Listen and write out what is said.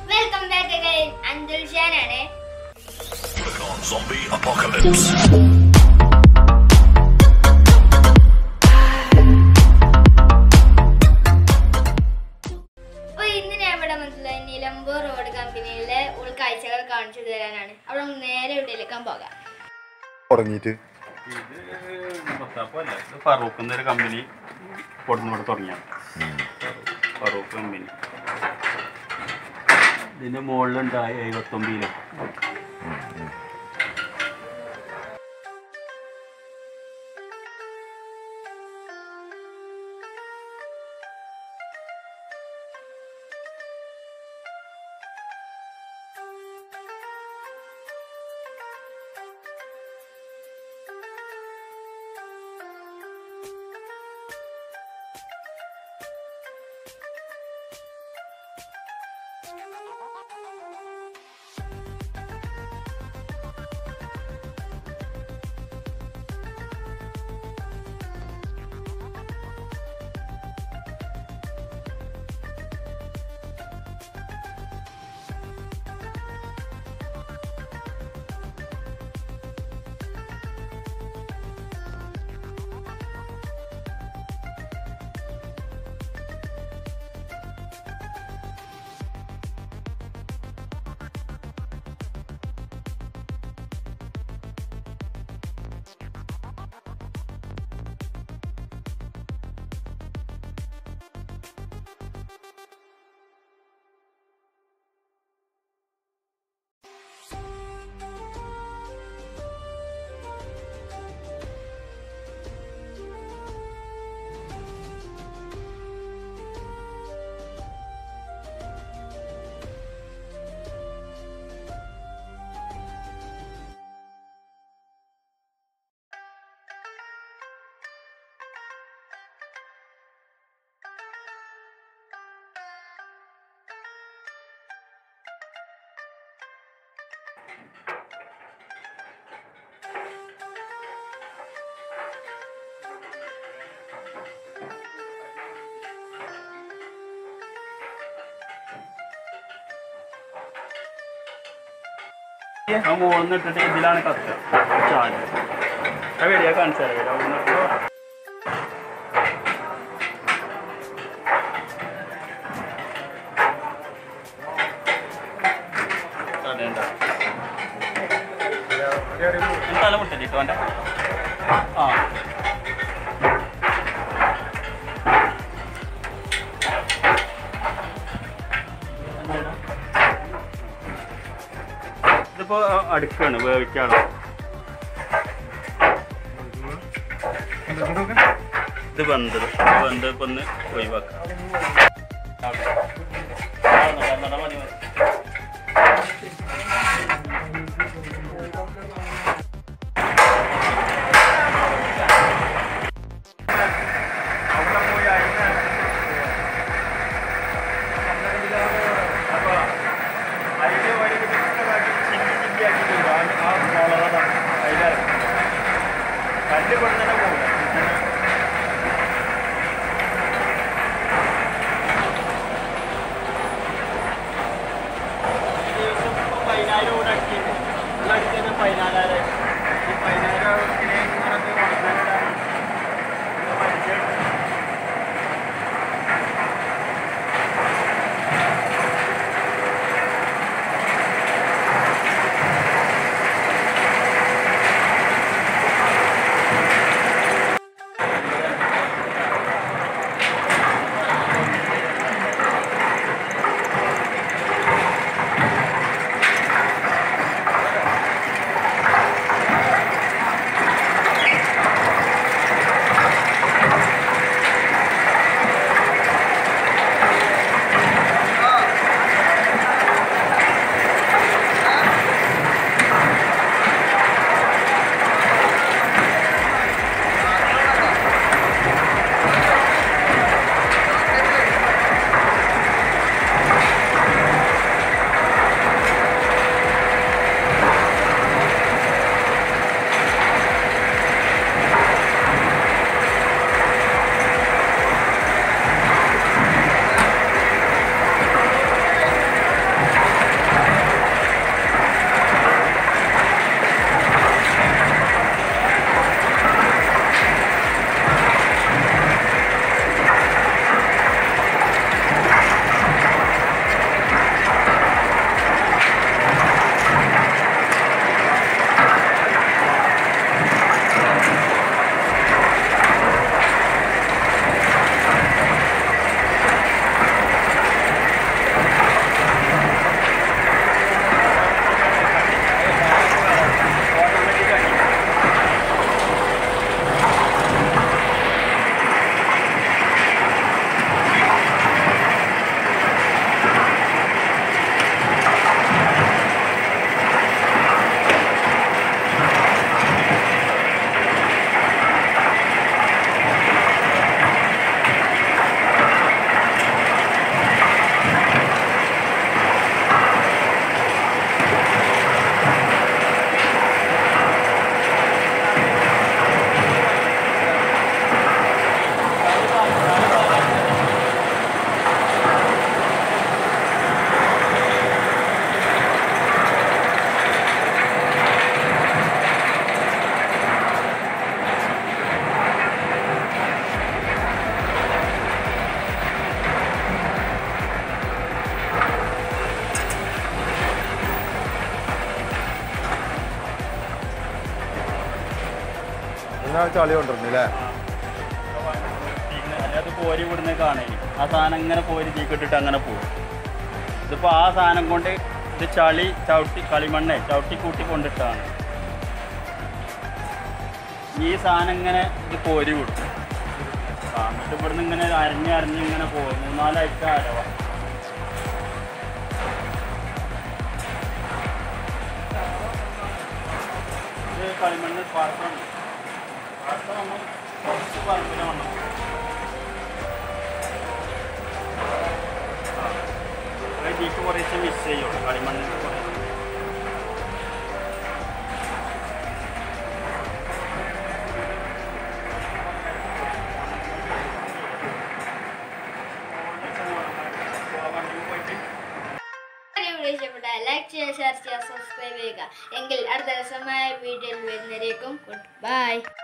Welcome back again Anjal ഷാനാണ് Click on Zombie Apocalypse. അപ്പൊ ഇന്ന് ഞാൻ ഇവിടെ വന്നിട്ടുള്ള നിലമ്പൂർ റോഡ് കമ്പനിയിലെ ഉൾക്കാഴ്ചകൾ കാണിച്ചു തരാനാണ് അവിടെ നമുക്ക് നേരെ വീട്ടിലേക്കാൻ പോകാം തുടങ്ങിയിട്ട് ഇത് മുസ്താഫല്ല ഇത് ഫറൂഖ് എന്നൊരു കമ്പനി കൊടുന്ന് ഇവിടെ തുടങ്ങിയാണ് ഫറൂഖ് കമ്പനി ഇതിന്റെ മുകളിലുണ്ടായി എഴുപത്തൊമ്പതില് ആ മുകളിൽ നിന്ന് ഇട്ടിട്ട് ഇതിലാണ് കത്ത് ചാല് അത് വരിക കാണിച്ചാൽ വരിക അവിടെ നിന്ന് തടയണ്ട. തല മുട്ടലിട്ടോ അവൻ്റെ ആ ഇതിപ്പോ അടുക്കാണ് വേവിക്കാണ് ഇത് വെന്തത് വെന്ത് ഇപ്പൊ ഒന്ന് ഒഴിവാക്കാം അവിടെ. ആ, നട, നട, മതി, മതി. കല്ല് കൊടുത്തന്നെ പോകില്ല പതിനായിരം കൂടെ അടിക്കുന്നു അടിച്ചത് പതിനാലായിരം ഈ പതിനായിരം ഇവിടുന്ന് ചളി കൊണ്ടിരുന്നില്ലേ അത് കോരി വിടുന്ന കാണേ ആ സാധനം ഇങ്ങനെ കോരി തീക്കിട്ടിട്ട് അങ്ങനെ പോകും ഇതിപ്പോൾ ആ സാധനം കൊണ്ട് ഇത് ചളി ചവിട്ടി കളിമണ്ണേ ചവിട്ടി കൂട്ടി കൊണ്ടിട്ടാണ് ഈ സാധനം ഇങ്ങനെ ഇത് കോരി വിടും ആ എന്നിട്ട് ഇവിടുന്ന് ഇങ്ങനെ അരഞ്ഞ് അരഞ്ഞ് ഇങ്ങനെ പോകും മൂന്നാലാഴ്ച അരവ ഇത് കളിമണ്ണ് പാർക്കണം പാർത്ത നമ്മൾ കുറച്ച് പറമ്പിന് വന്നു ഇതിക്ക് കുറേശ്ശെ മിസ് ചെയ്യുള്ളൂ കളിമണ്ണിന് കുറേ വീഡിയോ ഇഷ്ടപ്പെട്ടാൽ ലൈക്ക് ചെയ്യുക ഷെയർ ചെയ്യുക സബ്സ്ക്രൈബ് ചെയ്യുക എങ്കിൽ അടുത്ത ദിവസമായ വീഡിയോയിൽ വരുന്നവരേക്കും ഗുഡ് ബൈ